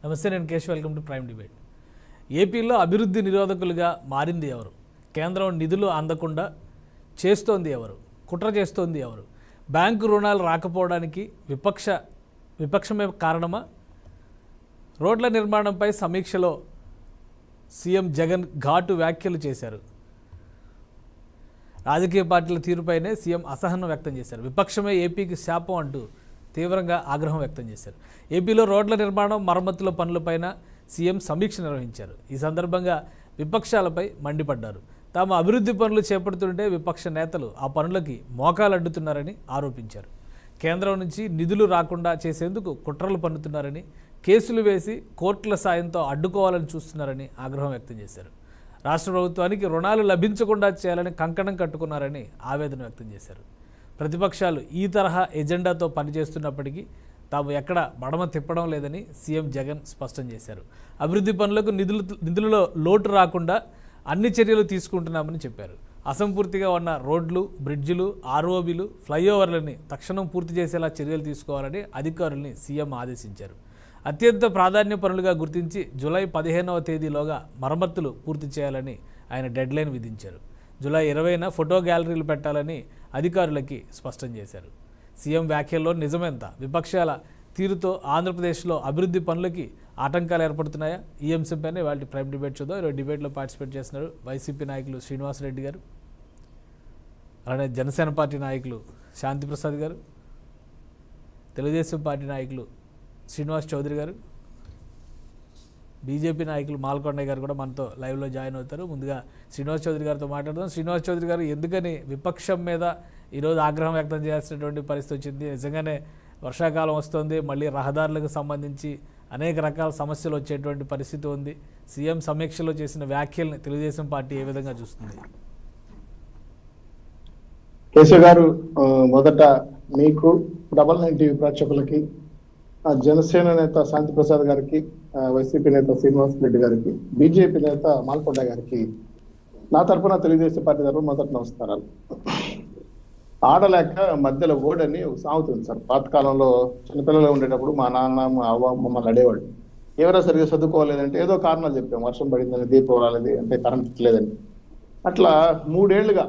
నమస్తే నేను Kesh welcome to prime debate ఏపీలో అభివృద్ధి నిరోధకులుగా మారింది ఎవరు కేంద్రం నిధులు అందకుండా చేస్తోంది ఎవరు కుట్ర చేస్తోంది ఎవరు బ్యాంకు రుణాలు రాకపోవడానికి విపక్ష విపక్షమే కారణమా రోడ్ల నిర్మాణంపై సమీక్షలో సీఎం జగన్ ఘాటు వ్యాఖ్యలు చేశారు రాజకీయ పార్టీల తీరుపైనే సీఎం అసహనం వ్యక్తం చేశారు విపక్షమే ఏపీకి శాపం అంటూ తీవ్రంగా ఆగ్రహం వ్యక్తం చేశారు ఏపీలో రోడ్ల నిర్మాణం మరమ్మతుల పనులపైన సీఎం సమీక్ష నిర్వహించారు ఈ సందర్భంగా విపక్షాలపై మండిపడ్డారు తాము అభివృద్ధి పనులు చేపడుతుంటే విపక్ష నేతలు ఆ పనులకి మోకాలు అడ్డుతున్నారని ఆరోపించారు కేంద్రం నుంచి నిధులు రాకుండా చేసేందుకు కుట్రలు పన్నుతున్నారని కేసులు వేసి కోర్టుల సాయంతో అడ్డుకోవాలని చూస్తున్నారని ఆగ్రహం వ్యక్తం చేశారు రాష్ట్ర ప్రభుత్వానికి రుణాలు లభించకుండా చేయాలని కంకణం కట్టుకున్నారని ఆవేదన వ్యక్తం చేశారు ప్రతిపక్షాలు ఈ తరహా ఎజెండాతో పనిచేస్తున్నప్పటికీ తాము ఎక్కడ మడమ తిప్పడం లేదని సీఎం జగన్ స్పష్టం చేశారు అభివృద్ధి పనులకు నిధులు నిధులలో లోటు రాకుండా అన్ని చర్యలు తీసుకుంటున్నామని చెప్పారు అసంపూర్తిగా ఉన్న రోడ్లు బ్రిడ్జిలు ఆర్ఓబీలు ఫ్లైఓవర్లని తక్షణం పూర్తి చేసేలా చర్యలు తీసుకోవాలని అధికారుల్ని సీఎం ఆదేశించారు అత్యంత ప్రాధాన్య పనులుగా గుర్తించి జూలై పదిహేనవ తేదీలోగా మరమ్మతులు పూర్తి చేయాలని ఆయన డెడ్లైన్ విధించారు జూలై ఇరవైన ఫోటో గ్యాలరీలు పెట్టాలని అధికారులకి స్పష్టం చేశారు సీఎం వ్యాఖ్యల్లో నిజమెంత విపక్షాల తీరుతో ఆంధ్రప్రదేశ్లో అభివృద్ధి పనులకి ఆటంకాలు ఏర్పడుతున్నాయా ఈ అంశంపైనే వాళ్ళ ప్రైమ్ డిబేట్ చూద్దాం ఈరోజు డిబేట్లో పార్టిసిపేట్ చేస్తున్నారు వైసీపీ నాయకులు శ్రీనివాసరెడ్డి గారు అలానే జనసేన పార్టీ నాయకులు శాంతిప్రసాద్ గారు తెలుగుదేశం పార్టీ నాయకులు శ్రీనివాస్ చౌదరి గారు బీజేపీ నాయకులు మాల్కొండయ్య గారు కూడా మనతో లైవ్లో జాయిన్ అవుతారు ముందుగా శ్రీనివాస్ చౌదరి గారితో మాట్లాడదాం శ్రీనివాస్ చౌదరి గారు ఎందుకని విపక్షం మీద ఈరోజు ఆగ్రహం వ్యక్తం చేయాల్సినటువంటి పరిస్థితి వచ్చింది నిజంగానే వర్షాకాలం వస్తుంది మళ్ళీ రహదారులకు సంబంధించి అనేక రకాల సమస్యలు వచ్చేటువంటి పరిస్థితి ఉంది సీఎం సమీక్షలో చేసిన వ్యాఖ్యల్ని తెలుగుదేశం పార్టీ ఏ విధంగా చూస్తుంది కేశవ్ గారు ఆ, మొదట మీకు డబల్ నైన్ టీవీ ప్రేక్షకులకి ఆ, జనసేన నేత శాంతి ప్రసాద్ గారికి ఆ, వైసీపీ నేత శ్రీనివాస్ రెడ్డి గారికి బీజేపీ నేత మాల్కొండ గారికి నా తరపున తెలుగుదేశం పార్టీ తరపున మొదటి నమస్కారాలు ఆడలేక మధ్యలో ఓడని ఒక సామెత ఉంది సార్ పాతకాలంలో చిన్నపిల్లలు ఉండేటప్పుడు మా నాన్న మా అవ్వ మమ్మల్ని అడేవాడు ఎవరో సరిగ్గా చదువుకోలేదంటే ఏదో కారణాలు చెప్పాం వర్షం పడిందని దీపం రాలేదు అంటే కరెంట్ లేదని అట్లా మూడేళ్లుగా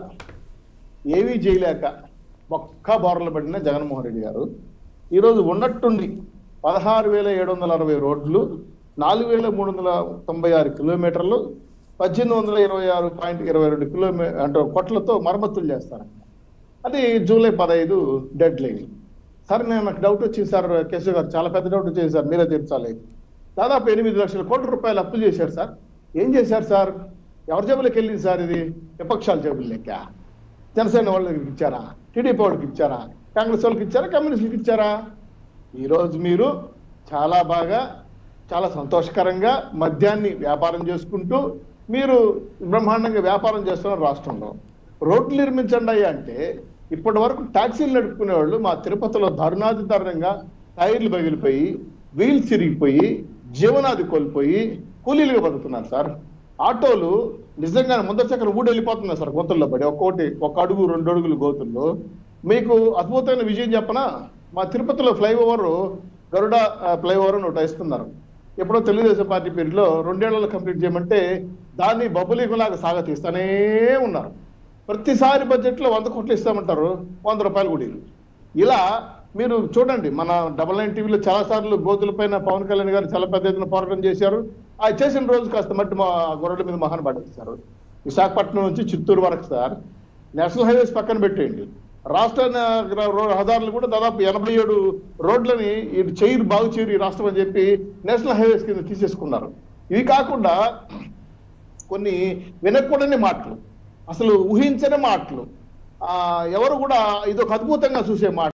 ఏమీ చేయలేక ఒక్క బోర్లు పడిన జగన్మోహన్ రెడ్డి గారు ఈరోజు ఉన్నట్టుండి పదహారు వేల ఏడు వందల అరవై రోడ్లు నాలుగు వేల మూడు వందల తొంభై ఆరు కిలోమీటర్లు పద్దెనిమిది వందల ఇరవై ఆరు పాయింట్ ఇరవై రెండు కిలోమీ అంటే కొట్లతో మరమ్మతులు చేస్తారంట అది జూలై పదహైదు డెడ్ లైన్ సార్ నేను నాకు డౌట్ వచ్చింది సార్ కేశవ్ గారు చాలా పెద్ద డౌట్ వచ్చింది సార్ మీరే తీర్చాలి దాదాపు ఎనిమిది లక్షల కోట్ల రూపాయలు అప్పు చేశారు సార్ ఏం చేశారు సార్ ఎవరి జేబులోకి వెళ్ళింది సార్ ఇది విపక్షాల జేబులు లెక్క జనసేన వాళ్ళకి ఇచ్చారా టీడీపీ వాళ్ళకి ఇచ్చారా కాంగ్రెస్ వాళ్ళకి ఇచ్చారా కమ్యూనిస్టులకు ఇచ్చారా ఈరోజు మీరు చాలా బాగా చాలా సంతోషకరంగా మద్యాన్ని వ్యాపారం చేసుకుంటూ మీరు బ్రహ్మాండంగా వ్యాపారం చేస్తున్నారు రాష్ట్రంలో రోడ్లు నిర్మించండి అయ్యా అంటే ఇప్పటి వరకు టాక్సీలు నడుపుకునే వాళ్ళు మా తిరుపతిలో దారుణాది దారుణంగా టైర్లు పగిలిపోయి వీల్స్ చిరిగిపోయి జీవనాది కోల్పోయి కూలీలుగా బతుకుతున్నారు సార్ ఆటోలు నిజంగా ముందర చక్రం ఊడి వెళ్ళిపోతున్నాయి సార్ గోతుల్లో పడి ఒక్కోటి ఒక అడుగు రెండు అడుగులు గోతుల్లో మీకు అద్భుతమైన విజయం చెప్పనా మా తిరుపతిలో ఫ్లైఓవర్ గరుడ ఆ, ఫ్లైఓవర్ అని ఒకటి ఇస్తున్నారు ఎప్పుడో తెలుగుదేశం పార్టీ పీరియడ్లో రెండేళ్లలో కంప్లీట్ చేయమంటే దాన్ని బబులీకులాగా సాగతీస్తానే ఉన్నారు ప్రతిసారి బడ్జెట్లో వంద కోట్లు ఇస్తామంటారు వంద రూపాయలు కూడా ఇవ్వరు. ఇలా మీరు చూడండి మన డబల్ నైన్ టీవీలో చాలా సార్లు గోతుల పైన పవన్ కళ్యాణ్ గారు చాలా పెద్ద ఎత్తున పోరాటం చేశారు ఆ చేసిన రోజు కాస్త మట్టి మా గొర్రెల మీద మహాన్ పడేస్తారు విశాఖపట్నం నుంచి చిత్తూరు వరకు సార్ నేషనల్ హైవేస్ పక్కన పెట్టేయండి రాష్ట్ర న- రో- రహదారులు కూడా దాదాపు ఎనభై ఏడు రోడ్లని ఇటు చేయరు బాగు చేయరు ఈ రాష్ట్రం అని చెప్పి నేషనల్ హైవేస్ కింద తీసేసుకున్నారు ఇవి కాకుండా కొన్ని వినకూడని మాటలు అసలు ఊహించని మాటలు ఆ ఎవరు కూడా ఇదొక అద్భుతంగా చూసే మాట